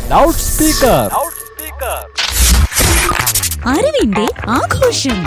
loud speaker അറിവിന്റെ ആഘോഷം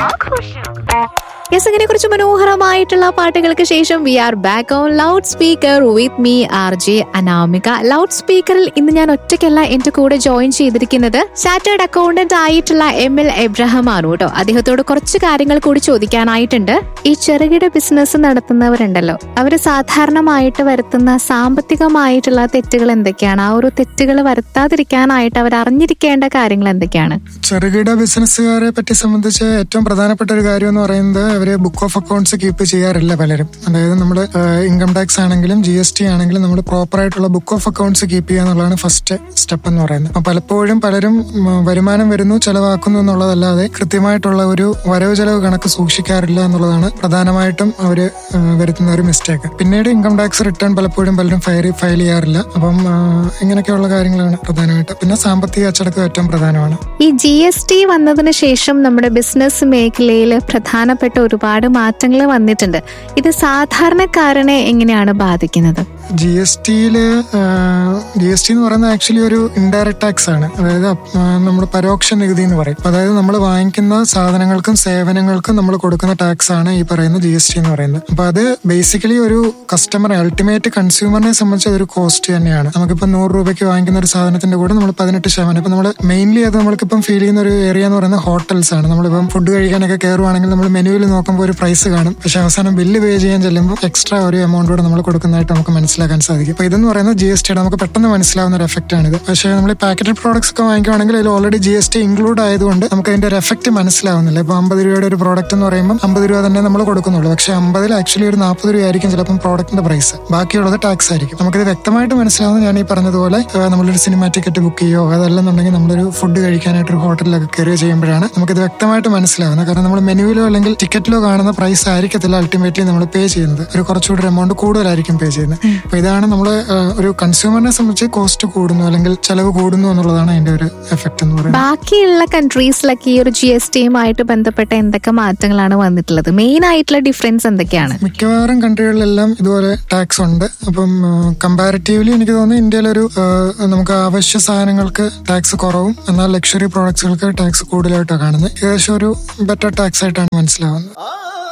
യെസങ്ങിനെ കുറിച്ച് മനോഹരമായിട്ടുള്ള പാട്ടുകൾക്ക് ശേഷം we are back on loud speaker with me R J Anamika loud സ്പീക്കറിൽ ഇന്ന് ഞാൻ ഒറ്റയ്ക്കല്ല എന്റെ കൂടെ ജോയിൻ ചെയ്തിരിക്കുന്നത് ചാർട്ടേഡ് അക്കൗണ്ടന്റ് ആയിട്ടുള്ള എം എൽ എബ്രഹാം ആണ് കേട്ടോ അദ്ദേഹത്തോട് കുറച്ച് കാര്യങ്ങൾ കൂടി ചോദിക്കാനായിട്ടുണ്ട് ഈ ചെറുകിട ബിസിനസ് നടത്തുന്നവരുണ്ടല്ലോ അവര് സാധാരണമായിട്ട് വരുത്തുന്ന സാമ്പത്തികമായിട്ടുള്ള തെറ്റുകൾ എന്തൊക്കെയാണ് ആ ഒരു തെറ്റുകൾ വരുത്താതിരിക്കാനായിട്ട് അവർ അറിഞ്ഞിരിക്കേണ്ട കാര്യങ്ങൾ എന്തൊക്കെയാണ് ചെറുകിട ബിസിനസ്സുകാരെ പറ്റി സംബന്ധിച്ച് ഏറ്റവും പ്രധാനപ്പെട്ട ഒരു കാര്യം എന്ന് പറയുന്നത് അവര് ബുക്ക് ഓഫ് അക്കൗണ്ട്സ് കീപ്പ് ചെയ്യാറില്ല പലരും അതായത് നമ്മുടെ ഇൻകം ടാക്സ് ആണെങ്കിലും ജി എസ് ടി ആണെങ്കിലും നമ്മൾ പ്രോപ്പർ ആയിട്ടുള്ള ബുക്ക് ഓഫ് അക്കൗണ്ട്സ് കീപ്പ് ചെയ്യുക എന്നുള്ളതാണ് ഫസ്റ്റ് സ്റ്റെപ്പ് എന്ന് പറയുന്നത് അപ്പൊ പലപ്പോഴും പലരും ഉം, വരുമാനം വരുന്നു ചെലവാക്കുന്നു എന്നുള്ളതല്ലാതെ കൃത്യമായിട്ടുള്ള ഒരു വരവ് ചെലവ് കണക്ക് സൂക്ഷിക്കാറില്ല എന്നുള്ളതാണ് പ്രധാനമായിട്ടും അവര് ആ, വരുത്തുന്ന ഒരു മിസ്റ്റേക്ക് പിന്നീട് ഇൻകം ടാക്സ് റിട്ടേൺ പലപ്പോഴും പലരും ഫയൽ ഫയൽ ചെയ്യാറില്ല അപ്പം ആ, ഇങ്ങനെയൊക്കെയുള്ള കാര്യങ്ങളാണ് പ്രധാനമായിട്ട് പിന്നെ സാമ്പത്തിക അച്ചടക്കം ഏറ്റവും പ്രധാനമാണ് ഈ ജി എസ് ടി വന്നതിന് ശേഷം നമ്മുടെ ബിസിനസ് മേഖലയിൽ പ്രധാനപ്പെട്ട ഒരുപാട് മാറ്റങ്ങൾ വന്നിട്ടുണ്ട് ഇത് സാധാരണക്കാരനെ എങ്ങനെയാണ് ബാധിക്കുന്നത് ജി എസ് ടിയില് ജി എസ് ടി എന്ന് പറയുന്നത് ആക്ച്വലി ഒരു ഇൻഡയറക്ട് ടാക്സ് ആണ് അതായത് നമ്മൾ പരോക്ഷ നികുതി എന്ന് പറയും അതായത് നമ്മൾ വാങ്ങിക്കുന്ന സാധനങ്ങൾക്കും സേവനങ്ങൾക്കും നമ്മൾ കൊടുക്കുന്ന ടാക്സ് ആണ് ഈ പറയുന്ന ജി എസ് ടി എന്ന് പറയുന്നത് അപ്പൊ അത് ബേസിക്കലി ഒരു കസ്റ്റമർ അൾട്ടിമേറ്റ് കൺസ്യൂമറിനെ സംബന്ധിച്ച് അതൊരു കോസ്റ്റ് തന്നെയാണ് നമുക്കിപ്പോൾ നൂറ് രൂപയ്ക്ക് വാങ്ങിക്കുന്ന ഒരു സാധനത്തിന്റെ കൂടെ നമ്മൾ പതിനെട്ട് ശതമാനം ഇപ്പൊ നമ്മൾ മെയിൻലി അത് നമ്മൾക്കിപ്പം ഫീൽ ചെയ്യുന്ന ഒരു ഏരിയ എന്ന് പറയുന്നത് ഹോട്ടൽസ് ആണ് നമ്മളിപ്പം ഫുഡ് കഴിക്കാനൊക്കെ കയറുവാണെങ്കിൽ നമ്മൾ മെനുവിൽ നോക്കുമ്പോൾ ഒരു പ്രൈസ് കാണും പക്ഷെ അവസാനം ബില്ല് പേ ചെയ്യാൻ ചെല്ലുമ്പോൾ എക്സ്ട്രാ ഒരു എമൗണ്ട് കൂടെ നമ്മൾ കൊടുക്കുന്നതായിട്ട് നമുക്ക് മനസ്സിലാക്കാൻ സാധിക്കും അപ്പൊ ഇതെന്ന് പറയുന്നത് ജി എസ് ടിയുടെ നമുക്ക് പെട്ടെന്ന് മനസ്സിലാവുന്ന ഒരു എഫക്റ്റ് ആണിത് പക്ഷേ നമ്മൾ ഈ പാക്കറ്റഡ് പ്രോഡക്ട്സ് ഒക്കെ വാങ്ങിക്കുവാണെങ്കിൽ അതിൽ already G S T include ആയതുകൊണ്ട് നമുക്ക് അതിന്റെ ഒരു എഫക്റ്റ് മനസ്സിലാവുന്നില്ല ഇപ്പൊ അമ്പത് രൂപയുടെ ഒരു പ്രോഡക്റ്റ് എന്ന് പറയുമ്പോൾ അമ്പത് രൂപ തന്നെ നമ്മൾ കൊടുക്കുന്നുള്ളൂ പക്ഷെ അമ്പതിൽ ആക്ച്വലി ഒരു നാൽപ്പത് രൂപ ആയിരിക്കും ചിലപ്പം പ്രോഡക്റ്റിന്റെ പ്രൈസ് ബാക്കിയുള്ളത് ടാക്സ് ആയിരിക്കും നമുക്കിത് വ്യക്തമായിട്ട് മനസ്സിലാവുന്നത് ഞാൻ ഈ പറഞ്ഞതുപോലെ ആ, നമ്മളൊരു സിനിമ ടിക്കറ്റ് ബുക്ക് ചെയ്യോ അതല്ലെന്നുണ്ടെങ്കിൽ നമ്മളൊരു ഫുഡ് കഴിക്കാനായിട്ട് ഒരു ഹോട്ടലിലൊക്കെ കയറി ചെയ്യുമ്പോഴാണ് നമുക്കിത് വ്യക്തമായിട്ട് മനസ്സിലാവുന്നത് കാരണം നമ്മൾ മെനുവിലോ അല്ലെങ്കിൽ ടിക്കറ്റിലോ കാണുന്ന പ്രൈസ് ആയിരിക്കത്തില്ല അൾട്ടിമേറ്റ്ലി നമ്മൾ പേ ചെയ്യുന്നത് ഒരു കുറച്ചുകൂടി എമൗണ്ട് കൂടുതലായിരിക്കും പേ ചെയ്യുന്നത് അപ്പൊ ഇതാണ് നമ്മൾ ഒരു കൺസ്യൂമറിനെ സംബന്ധിച്ച് കോസ്റ്റ് കൂടുന്നു അല്ലെങ്കിൽ ചെലവ് കൂടുന്നു എന്നുള്ളതാണ് അതിന്റെ ഒരു എഫക്ട് എന്ന് പറയുന്നത് ബാക്കിയുള്ള കൺട്രീസിലൊക്കെ ഈ ഒരു ജി എസ് ടിയുമായിട്ട് ബന്ധപ്പെട്ട എന്തൊക്കെ മാറ്റങ്ങളാണ് വന്നിട്ടുള്ളത് മെയിൻ ആയിട്ടുള്ള ഡിഫറൻസ് എന്തൊക്കെയാണ് മിക്കവാറും കൺട്രികളിലെല്ലാം ഇതുപോലെ ടാക്സ് ഉണ്ട് അപ്പം കമ്പാരിറ്റീവ്ലി എനിക്ക് തോന്നുന്നു ഇന്ത്യയിലൊരു ആ, നമുക്ക് അവശ്യ സാധനങ്ങൾക്ക് ടാക്സ് കുറവും എന്നാൽ ലക്ഷറി പ്രോഡക്ട്സുകൾക്ക് ടാക്സ് കൂടുതലായിട്ടാണ് കാണുന്നത് ഏകദേശം ഒരു ബെറ്റർ ടാക്സ് ആയിട്ടാണ് മനസ്സിലാവുന്നത്